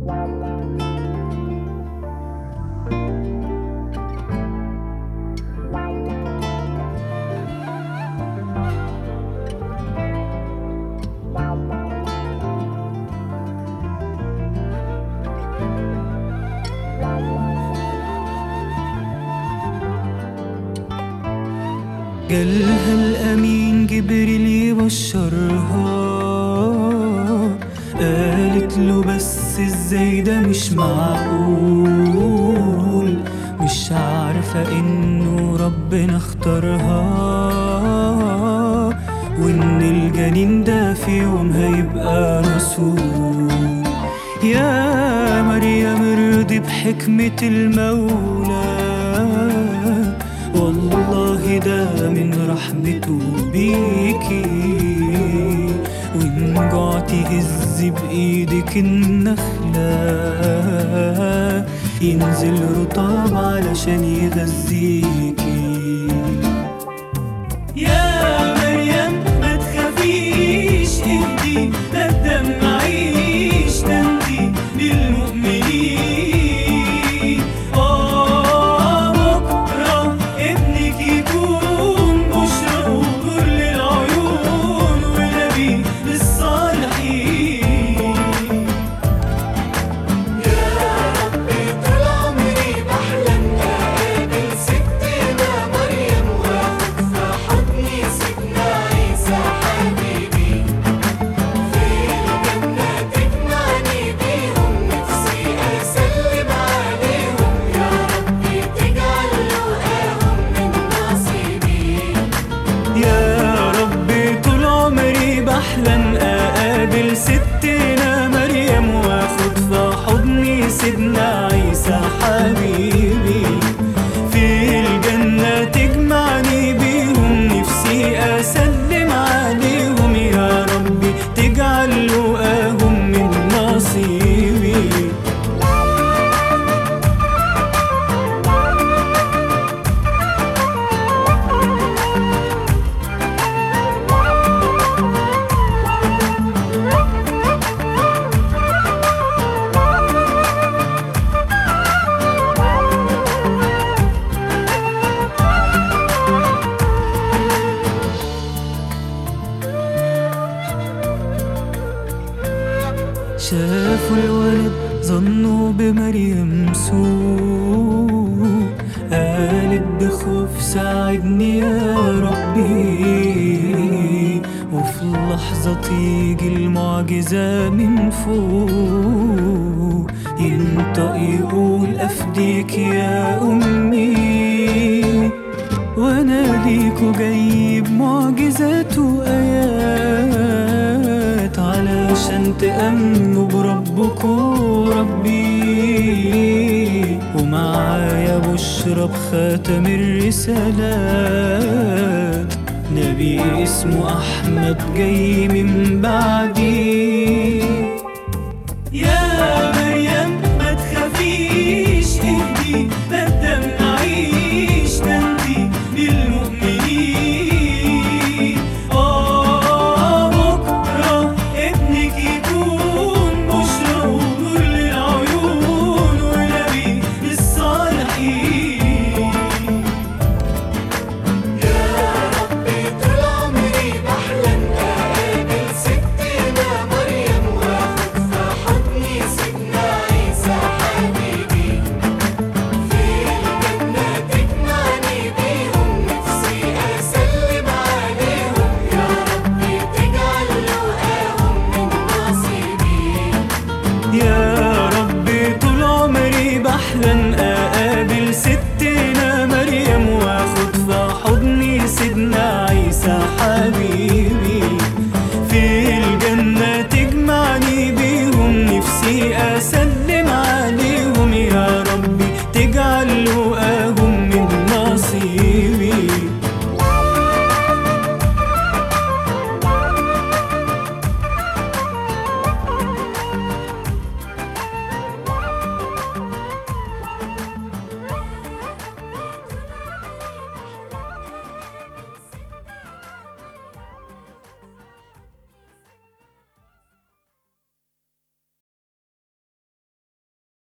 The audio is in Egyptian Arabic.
جالها الأمين جبريل يبشرها قالت له بس ازاي ده مش معقول مش عارفة انه ربنا اختارها وان الجنين ده في يوم هيبقى رسول يا مريم ارضي بحكمة المولى والله ده من رحمته بيكي وإن جعتي هزي بإيدك النخلة ينزل رطاب علشان يغذيكي يا مريم ما تخافيش اهدي لا تدمعيش تنتي للمؤمنين آه بكرة ابنك يكون بشرى ونور للعيون ونبي للصالحين طول عمري بحلم اقابل ستنا مريم واخد في حضني سيدنا عيسى حبيبي في الجنة تجمعني بيهم نفسي اسلم عليهم يا ربي تجعل لقاهم من نصيبي يا ربي طول عمري بحلم اقابل ستنا مريم واخد في حضني سيدنا عيسى حبيبي في الجنة تجمعني بيهم نفسي اسلم عليهم يا ربي تجعل لقاهم من نصيبي شافوا الولد ظنوا بمريم سوء قالت بخوف ساعدني يا ربي وفي لحظة تيجي المعجزة من فوق ينطق يقول أفديك يا أمي وانا ليكوا جايب معجزات وآيات علشان تأمنوا بربكوا ربي ومعايا بشرى بخاتم الرسالات نبي اسمه أحمد جاي من بعدي يا مريم ما تخافيش اهدي لا تدمعيش تنتي للمؤمنين آه بكرة ابنك يكون بشرى ونور للعيون ونبي للصالحين طول عمري بحلم اقابل ستنا مريم واخد في حضني سيدنا عيسى حبيبي في الجنة تجمعني بيهم نفسي اسلم عليهم يا ربي تجعل لقاهم من نصيبي يا ربي طول عمري بحلم اقابل ستنا مريم واخد في حضني سيدنا عيسى حبيبي في الجنة تجمعني بيهم نفسي اسلم